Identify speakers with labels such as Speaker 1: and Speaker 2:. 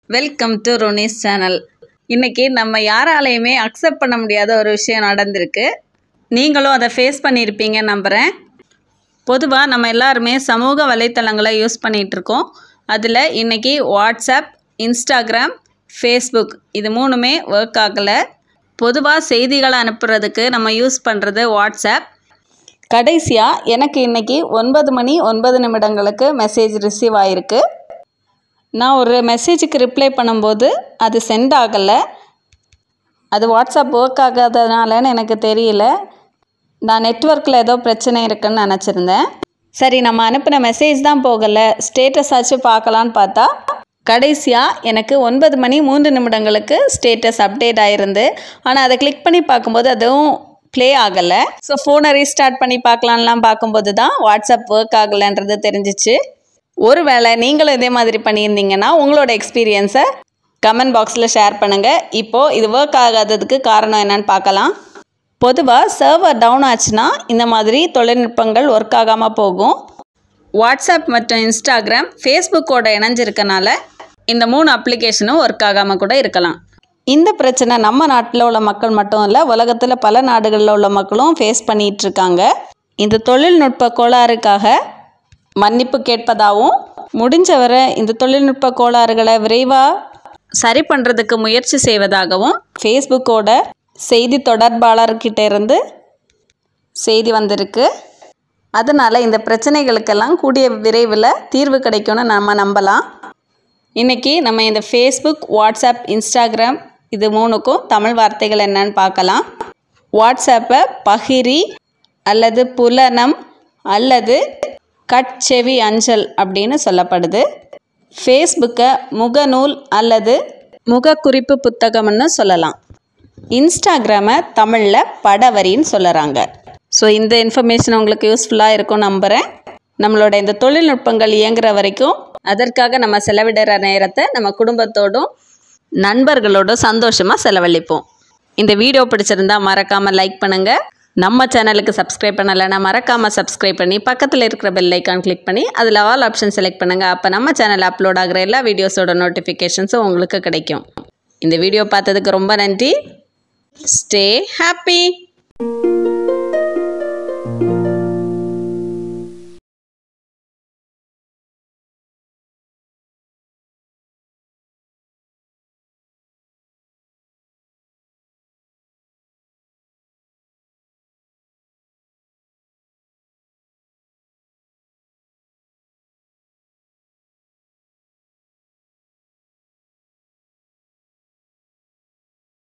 Speaker 1: welcome to ரோனிஸ் channel இன்னைக்கு நம்ம யாராலையுமே அக்செப்ட் பண்ண முடியாத ஒரு விஷயம் நடந்திருக்கு நீங்களும் அதை ஃபேஸ் பண்ணியிருப்பீங்க நம்புகிறேன் பொதுவாக நம்ம எல்லாருமே சமூக வலைத்தளங்களை யூஸ் பண்ணிகிட்டு இருக்கோம் அதில் இன்னைக்கு வாட்ஸ்அப் இன்ஸ்டாகிராம் ஃபேஸ்புக் இது மூணுமே ஒர்க் ஆகலை பொதுவாக செய்திகளை அனுப்புறதுக்கு நம்ம யூஸ் பண்ணுறது வாட்ஸ்அப் கடைசியாக எனக்கு இன்னைக்கு ஒன்பது மணி ஒன்பது நிமிடங்களுக்கு மெசேஜ் ரிசீவ் ஆகிருக்கு நான் ஒரு மெசேஜுக்கு ரிப்ளை பண்ணும்போது அது சென்ட் ஆகலை அது வாட்ஸ்அப் ஒர்க் ஆகாததுனாலன்னு எனக்கு தெரியல நான் நெட்ஒர்க்கில் ஏதோ பிரச்சனை இருக்குன்னு நினச்சிருந்தேன் சரி நம்ம அனுப்பின மெசேஜ் தான் போகலை ஸ்டேட்டஸ் ஆச்சு பார்க்கலான்னு பார்த்தா கடைசியாக எனக்கு ஒன்பது மணி மூன்று நிமிடங்களுக்கு ஸ்டேட்டஸ் அப்டேட் ஆயிருந்து ஆனால் அதை கிளிக் பண்ணி பார்க்கும்போது அதுவும் ப்ளே ஆகலை ஸோ ஃபோனை ரீஸ்டார்ட் பண்ணி பார்க்கலான்லாம் பார்க்கும்போது தான் வாட்ஸ்அப் ஒர்க் ஆகலைன்றது தெரிஞ்சிச்சு ஒருவேளை நீங்களும் இதே மாதிரி பண்ணியிருந்தீங்கன்னா உங்களோட எக்ஸ்பீரியன்ஸை கமெண்ட் பாக்ஸில் ஷேர் பண்ணுங்கள் இப்போது இது ஒர்க் ஆகாததுக்கு காரணம் என்னன்னு பார்க்கலாம் பொதுவாக சர்வர் டவுன் ஆச்சுன்னா இந்த மாதிரி தொழில்நுட்பங்கள் ஒர்க் ஆகாமல் போகும் வாட்ஸ்அப் மற்றும் இன்ஸ்டாகிராம் ஃபேஸ்புக்கோட இணைஞ்சிருக்கனால இந்த மூணு அப்ளிகேஷனும் ஒர்க் ஆகாமல் கூட இருக்கலாம் இந்த பிரச்சனை நம்ம நாட்டில் உள்ள மக்கள் மட்டும் இல்லை உலகத்தில் பல நாடுகளில் உள்ள மக்களும் ஃபேஸ் பண்ணிகிட்டு இருக்காங்க இந்த தொழில்நுட்ப கோளாறுக்காக மன்னிப்பு கேட்பதாகவும் முடிஞ்சவரை இந்த தொழில்நுட்ப கோளாறுகளை விரைவாக சரி பண்ணுறதுக்கு முயற்சி செய்வதாகவும் ஃபேஸ்புக்கோட செய்தி தொடர்பாளர்கிட்ட இருந்து செய்தி வந்திருக்கு அதனால் இந்த பிரச்சனைகளுக்கெல்லாம் கூடிய விரைவில் தீர்வு கிடைக்கும்னு நம்ம நம்பலாம் இன்றைக்கி நம்ம இந்த ஃபேஸ்புக் வாட்ஸ்அப் இன்ஸ்டாகிராம் இது மூணுக்கும் தமிழ் வார்த்தைகள் என்னன்னு பார்க்கலாம் வாட்ஸ்அப்பை பகிரி அல்லது புலனம் அல்லது கட்செவி அஞ்சல் அப்படின்னு சொல்லப்படுது ஃபேஸ்புக்கை முகநூல் அல்லது முகக்குறிப்பு புத்தகம்னு சொல்லலாம் இன்ஸ்டாகிராமை தமிழில் படவரின்னு சொல்லறாங்க ஸோ இந்த இன்ஃபர்மேஷன் உங்களுக்கு யூஸ்ஃபுல்லாக இருக்கும் நம்புகிறேன் நம்மளோட இந்த தொழில்நுட்பங்கள் இயங்குற வரைக்கும் அதற்காக நம்ம செலவிடுற நேரத்தை நம்ம குடும்பத்தோடும் நண்பர்களோடும் சந்தோஷமாக செலவழிப்போம் இந்த வீடியோ பிடிச்சிருந்தா மறக்காமல் லைக் பண்ணுங்கள் நம்ம சேனலுக்கு சப்ஸ்கிரைப் பண்ணலைன்னா மறக்காமல் சப்ஸ்கிரைப் பண்ணி பக்கத்தில் இருக்கிற பெல் ஐக்கான் கிளிக் பண்ணி அதில் ஆல் ஆப்ஷன் செலக்ட் பண்ணுங்கள் அப்போ நம்ம சேனல் அப்லோட் ஆகிற எல்லா வீடியோஸோட நோட்டிஃபிகேஷன்ஸும் உங்களுக்கு கிடைக்கும் இந்த வீடியோ பார்த்ததுக்கு ரொம்ப நன்றி ஸ்டே ஹாப்பி